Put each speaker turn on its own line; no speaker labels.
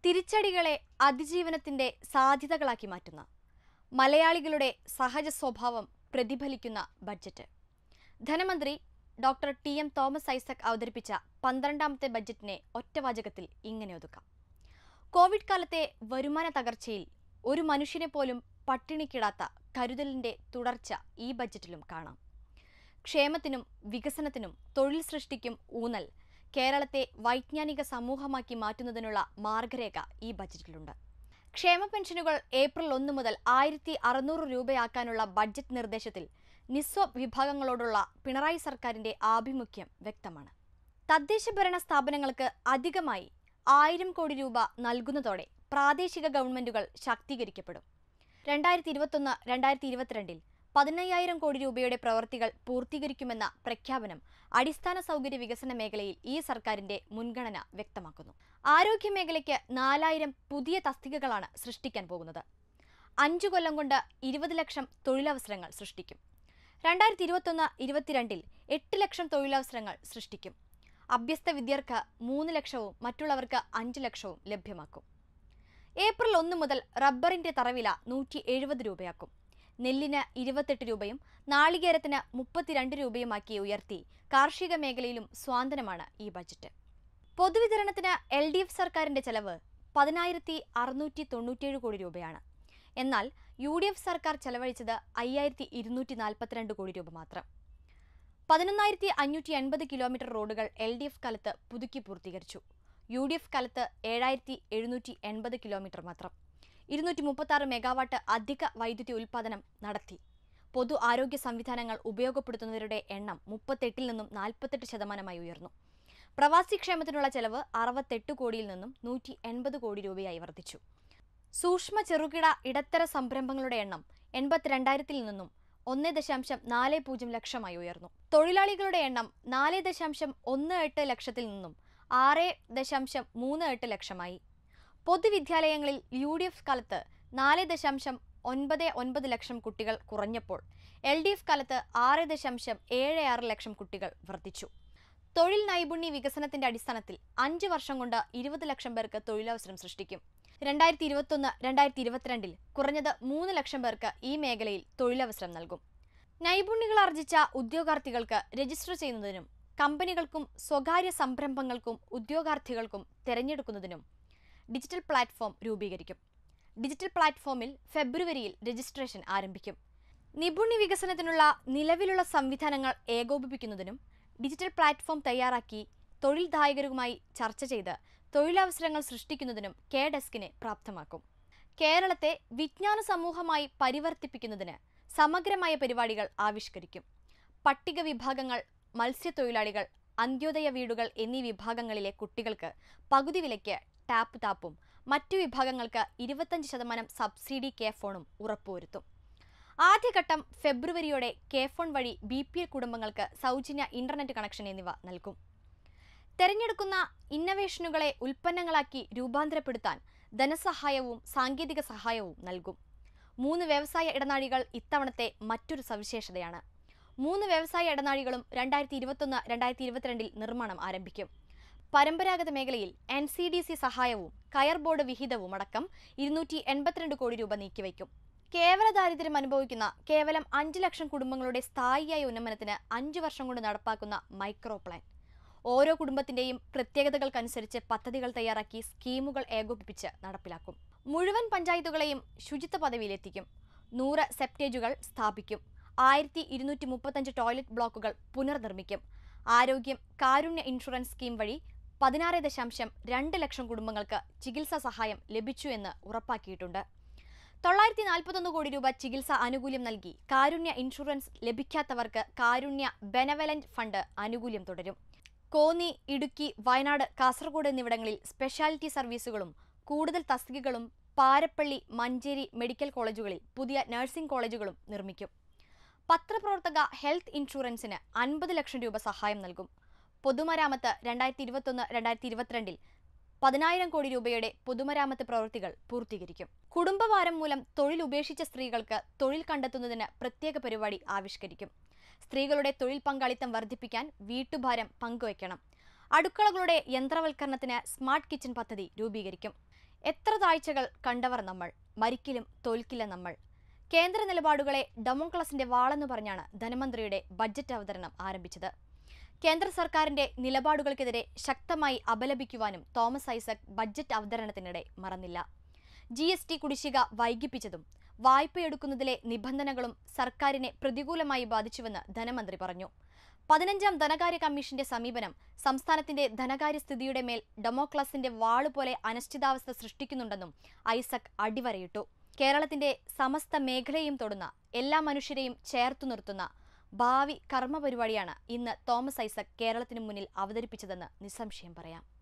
തിരിച്ചടികളെ അതിജീവനത്തിന്റെ സാധ്യതകളാക്കി മാറ്റുന്ന മലയാളികളുടെ സഹജ സ്വഭാവം പ്രതിഫലിക്കുന്ന ബഡ്ജറ്റ് ധനമന്ത്രി doctor T M Thomas Isaac അവതരിപ്പിച്ച പന്ത്രണ്ടാമത്തെ ബഡ്ജറ്റിനെ ഒറ്റവാചകത്തിൽ ഇങ്ങനെ ഒതുക്കാം കോവിഡ് കാലത്തെ വരുമാന തകർച്ചയിൽ ഒരു മനുഷ്യനെ പോലും പട്ടിണിക്കിടാത്ത കരുതലിന്റെ തുടർച്ച ഈ ബഡ്ജറ്റിലും കാണാം ക്ഷേമത്തിനും വികസനത്തിനും തൊഴിൽ സൃഷ്ടിക്കും ഊന്നൽ കേരളത്തെ വൈജ്ഞാനിക സമൂഹമാക്കി മാറ്റുന്നതിനുള്ള മാർഗരേഖ ഈ ബജറ്റിലുണ്ട് ക്ഷേമ പെൻഷനുകൾ ഏപ്രിൽ ഒന്ന് മുതൽ ആയിരത്തി അറുന്നൂറ് രൂപയാക്കാനുള്ള ബഡ്ജറ്റ് നിർദ്ദേശത്തിൽ നിസ്വ വിഭാഗങ്ങളോടുള്ള പിണറായി സർക്കാരിന്റെ ആഭിമുഖ്യം വ്യക്തമാണ് തദ്ദേശ ഭരണ സ്ഥാപനങ്ങൾക്ക് അധികമായി ആയിരം കോടി രൂപ നൽകുന്നതോടെ പ്രാദേശിക ഗവൺമെന്റുകൾ ശാക്തീകരിക്കപ്പെടും രണ്ടായിരത്തി ഇരുപത്തൊന്ന് രണ്ടായിരത്തി ഇരുപത്തിരണ്ടിൽ പതിനയ്യായിരം കോടി രൂപയുടെ പ്രവൃത്തികൾ പൂർത്തീകരിക്കുമെന്ന പ്രഖ്യാപനം അടിസ്ഥാന സൗകര്യ വികസന മേഖലയിൽ ഈ സർക്കാരിന്റെ മുൻഗണന വ്യക്തമാക്കുന്നു ആരോഗ്യ മേഖലയ്ക്ക് നാലായിരം പുതിയ തസ്തികകളാണ് സൃഷ്ടിക്കാൻ പോകുന്നത് അഞ്ചു കൊല്ലം കൊണ്ട് ഇരുപത് ലക്ഷം തൊഴിലവസരങ്ങൾ സൃഷ്ടിക്കും രണ്ടായിരത്തി ഇരുപത്തൊന്ന് ഇരുപത്തിരണ്ടിൽ എട്ട് ലക്ഷം തൊഴിലവസരങ്ങൾ സൃഷ്ടിക്കും അഭ്യസ്ത വിദ്യർക്ക് മൂന്ന് ലക്ഷവും മറ്റുള്ളവർക്ക് അഞ്ച് ലക്ഷവും ലഭ്യമാക്കും ഏപ്രിൽ ഒന്ന് മുതൽ റബ്ബറിന്റെ തറവില നൂറ്റി എഴുപത് രൂപയാക്കും നെല്ലിന് ഇരുപത്തെട്ട് രൂപയും നാളികേരത്തിന് മുപ്പത്തിരണ്ട് രൂപയുമാക്കി ഉയർത്തി കാർഷിക മേഖലയിലും സ്വാന്തനമാണ് ഈ ബജറ്റ് പൊതുവിതരണത്തിന് എൽ ഡി എഫ് സർക്കാരിന്റെ ചെലവ് പതിനായിരത്തി അറുന്നൂറ്റി തൊണ്ണൂറ്റിയേഴ് കോടി രൂപയാണ് എന്നാൽ യു ഡി എഫ് സർക്കാർ ചെലവഴിച്ചത് അയ്യായിരത്തി ഇരുന്നൂറ്റി നാൽപ്പത്തിരണ്ട് കോടി രൂപ മാത്രം പതിനൊന്നായിരത്തി അഞ്ഞൂറ്റി എൺപത് കിലോമീറ്റർ റോഡുകൾ എൽ ഡി എഫ് കാലത്ത് പുതുക്കി പൂർത്തീകരിച്ചു യു ഡി എഫ് കാലത്ത് ഏഴായിരത്തി എഴുന്നൂറ്റി എൺപത് കിലോമീറ്റർ മാത്രം ഇരുന്നൂറ്റി മുപ്പത്തി ആറ് മെഗാവാട്ട് അധിക വൈദ്യുതി ഉൽപ്പാദനം നടത്തി പൊതു ആരോഗ്യ സംവിധാനങ്ങൾ ഉപയോഗപ്പെടുത്തുന്നവരുടെ എണ്ണം മുപ്പത്തെട്ടിൽ നിന്നും നാൽപ്പത്തെട്ട് ശതമാനമായി ഉയർന്നു പ്രവാസി ക്ഷേമത്തിനുള്ള ചെലവ് അറുപത്തെട്ട് കോടിയിൽ നിന്നും നൂറ്റി എൺപത് കോടി രൂപയായി വർദ്ധിച്ചു സൂക്ഷ്മ ചെറുകിട ഇടത്തര സംരംഭങ്ങളുടെ എണ്ണം എൺപത്തിരണ്ടായിരത്തിൽ നിന്നും ഒന്ന് ദശാംശം നാല് പൂജ്യം ലക്ഷമായി ഉയർന്നു തൊഴിലാളികളുടെ എണ്ണം നാല് ദശാംശം ഒന്ന് എട്ട് ലക്ഷത്തിൽ നിന്നും ആറ് ദശാംശം മൂന്ന് എട്ട് ലക്ഷമായി പൊതുവിദ്യാലയങ്ങളിൽ യു ഡി എഫ് കാലത്ത് നാല് ദശാംശം ഒൻപത് ഒൻപത് ലക്ഷം കുട്ടികൾ കുറഞ്ഞപ്പോൾ എൽ ഡി എഫ് കാലത്ത് ആറ് ദശാംശം ഏഴ് ആറ് ലക്ഷം കുട്ടികൾ വർദ്ധിച്ചു തൊഴിൽ നൈപുണ്യ വികസനത്തിന്റെ അടിസ്ഥാനത്തിൽ അഞ്ച് വർഷം കൊണ്ട് ഇരുപത് ലക്ഷം പേർക്ക് തൊഴിലവസരം സൃഷ്ടിക്കും രണ്ടായിരത്തി ഇരുപത്തൊന്ന് രണ്ടായിരത്തി ഇരുപത്തിരണ്ടിൽ കുറഞ്ഞത് മൂന്ന് ലക്ഷം പേർക്ക് ഈ മേഖലയിൽ തൊഴിലവസരം നൽകും നൈപുണ്യങ്ങൾ ആർജിച്ച ഉദ്യോഗാർത്ഥികൾക്ക് രജിസ്റ്റർ ചെയ്യുന്നതിനും കമ്പനികൾക്കും സ്വകാര്യ സംരംഭങ്ങൾക്കും ഉദ്യോഗാർത്ഥികൾക്കും തിരഞ്ഞെടുക്കുന്നതിനും ഡിജിറ്റൽ പ്ലാറ്റ്ഫോം രൂപീകരിക്കും ഡിജിറ്റൽ പ്ലാറ്റ്ഫോമിൽ ഫെബ്രുവരിയിൽ രജിസ്ട്രേഷൻ ആരംഭിക്കും നിപുണ്യ വികസനത്തിനുള്ള നിലവിലുള്ള സംവിധാനങ്ങൾ ഏകോപിപ്പിക്കുന്നതിനും ഡിജിറ്റൽ പ്ലാറ്റ്ഫോം തയ്യാറാക്കി തൊഴിൽദായകരുമായി ചർച്ച ചെയ്ത് തൊഴിലവസരങ്ങൾ സൃഷ്ടിക്കുന്നതിനും കെ ഡെസ്കിനെ പ്രാപ്തമാക്കും കേരളത്തെ വിജ്ഞാന സമൂഹമായി പരിവർത്തിപ്പിക്കുന്നതിന് സമഗ്രമായ പരിപാടികൾ ആവിഷ്കരിക്കും പട്ടിക വിഭാഗങ്ങൾ മത്സ്യത്തൊഴിലാളികൾ അന്ത്യോദയ വീടുകൾ എന്നീ വിഭാഗങ്ങളിലെ കുട്ടികൾക്ക് പകുതി വിലയ്ക്ക് ടാപ്പ് താപ്പും മറ്റു വിഭാഗങ്ങൾക്ക് ഇരുപത്തഞ്ച് ശതമാനം സബ്സിഡി കെ ഫോണും ഉറപ്പുവരുത്തും ആദ്യഘട്ടം ഫെബ്രുവരിയോടെ കെ ഫോൺ വഴി ബി പി എൽ കുടുംബങ്ങൾക്ക് സൗജന്യ ഇന്റർനെറ്റ് കണക്ഷൻ എന്നിവ നൽകും തെരഞ്ഞെടുക്കുന്ന ഇന്നവേഷനുകളെ ഉൽപ്പന്നങ്ങളാക്കി രൂപാന്തരപ്പെടുത്താൻ ധനസഹായവും സാങ്കേതിക സഹായവും നൽകും മൂന്ന് വ്യവസായ ഇടനാഴികൾ ഇത്തവണത്തെ മറ്റൊരു സവിശേഷതയാണ് മൂന്ന് വ്യവസായ ഇടനാഴികളും രണ്ടായിരത്തി ഇരുപത്തൊന്ന് രണ്ടായിരത്തി ഇരുപത്തിരണ്ടിൽ നിർമ്മാണം ആരംഭിക്കും പരമ്പരാഗത മേഖലയിൽ എൻ സി ഡി സി സഹായവും കയർ ബോർഡ് വിഹിതവും അടക്കം ഇരുന്നൂറ്റി എൺപത്തിരണ്ട് കോടി രൂപ നീക്കിവയ്ക്കും കേവല ദാരിദ്ര്യം അനുഭവിക്കുന്ന കേവലം അഞ്ച് ലക്ഷം കുടുംബങ്ങളുടെ സ്ഥായിയായ ഉന്നമനത്തിന് അഞ്ച് വർഷം കൊണ്ട് നടപ്പാക്കുന്ന മൈക്രോ പ്ലാൻ ഓരോ കുടുംബത്തിന്റെയും പ്രത്യേകതകൾക്കനുസരിച്ച് പദ്ധതികൾ തയ്യാറാക്കി സ്കീമുകൾ ഏകോപിപ്പിച്ച് നടപ്പിലാക്കും മുഴുവൻ പഞ്ചായത്തുകളെയും ശുചിത്വ പദവിയിലെത്തിക്കും നൂറ് സെപ്റ്റേജുകൾ സ്ഥാപിക്കും ആയിരത്തി ഇരുന്നൂറ്റി മുപ്പത്തഞ്ച് ടോയ്ലറ്റ് ബ്ലോക്കുകൾ പുനർനിർമ്മിക്കും ആരോഗ്യം കാരുണ്യ ഇൻഷുറൻസ് സ്കീം വഴി പതിനാറ് ദശാംശം രണ്ട് ലക്ഷം കുടുംബങ്ങൾക്ക് ചികിത്സാ സഹായം ലഭിച്ചു എന്ന് ഉറപ്പാക്കിയിട്ടുണ്ട് തൊള്ളായിരത്തി നാൽപ്പത്തൊന്ന് കോടി രൂപ ചികിത്സ ആനുകൂല്യം നൽകി കാരുണ്യ ഇൻഷുറൻസ് ലഭിക്കാത്തവർക്ക് കാരുണ്യ ബെനവലന്റ് ഫണ്ട് ആനുകൂല്യം തുടരും കോന്നി ഇടുക്കി വയനാട് കാസർഗോഡ് എന്നിവിടങ്ങളിൽ സ്പെഷ്യാലിറ്റി സർവീസുകളും കൂടുതൽ തസ്തികകളും പാരപ്പള്ളി മഞ്ചേരി മെഡിക്കൽ കോളേജുകളിൽ പുതിയ നഴ്സിംഗ് കോളേജുകളും നിർമ്മിക്കും പത്രപ്രവർത്തക ഹെൽത്ത് ഇൻഷുറൻസിന് അൻപത് ലക്ഷം രൂപ സഹായം നൽകും പൊതുമരാമത്ത് രണ്ടായിരത്തി ഇരുപത്തൊന്ന് രണ്ടായിരത്തി ഇരുപത്തിരണ്ടിൽ പതിനായിരം കോടി രൂപയുടെ പൊതുമരാമത്ത് പ്രവൃത്തികൾ പൂർത്തീകരിക്കും കുടുംബഭാരം മൂലം തൊഴിൽ ഉപേക്ഷിച്ച സ്ത്രീകൾക്ക് തൊഴിൽ കണ്ടെത്തുന്നതിന് പ്രത്യേക പരിപാടി ആവിഷ്കരിക്കും സ്ത്രീകളുടെ തൊഴിൽ പങ്കാളിത്തം വർദ്ധിപ്പിക്കാൻ വീട്ടുഭാരം പങ്കുവയ്ക്കണം അടുക്കളകളുടെ യന്ത്രവൽക്കരണത്തിന് സ്മാർട്ട് കിച്ചൺ പദ്ധതി രൂപീകരിക്കും എത്ര താഴ്ചകൾ കണ്ടവർ നമ്മൾ മരിക്കിലും തോൽക്കില്ല നമ്മൾ കേന്ദ്ര നിലപാടുകളെ ഡെമോക്രസിന്റെ വാളെന്ന് പറഞ്ഞാണ് ധനമന്ത്രിയുടെ ബഡ്ജറ്റ് അവതരണം ആരംഭിച്ചത് കേന്ദ്ര സർക്കാരിന്റെ നിലപാടുകൾക്കെതിരെ ശക്തമായി അപലപിക്കുവാനും തോമസ് ഐസക് ബഡ്ജറ്റ് അവതരണത്തിനിടെ മറന്നില്ല ജി എസ് ടി കുടിശ്ശിക വൈകിപ്പിച്ചതും വായ്പയെടുക്കുന്നതിലെ നിബന്ധനകളും സർക്കാരിനെ പ്രതികൂലമായി ബാധിച്ചുവെന്ന് ധനമന്ത്രി പറഞ്ഞു പതിനഞ്ചാം ധനകാര്യ കമ്മീഷന്റെ സമീപനം സംസ്ഥാനത്തിന്റെ ധനകാര്യ സ്ഥിതിയുടെ മേൽ ഡെമോക്ലസിന്റെ വാളുപോലെ അനിശ്ചിതാവസ്ഥ സൃഷ്ടിക്കുന്നുണ്ടെന്നും ഐസക് അടിവരയിട്ടു കേരളത്തിന്റെ സമസ്ത മേഖലയും തൊടുന്ന എല്ലാ മനുഷ്യരെയും ചേർത്തു നിർത്തുന്ന ഭാവി കർമ്മ പരിപാടിയാണ് ഇന്ന് തോമസ് ഐസക് കേരളത്തിനു മുന്നിൽ അവതരിപ്പിച്ചതെന്ന് നിസ്സംശയം പറയാം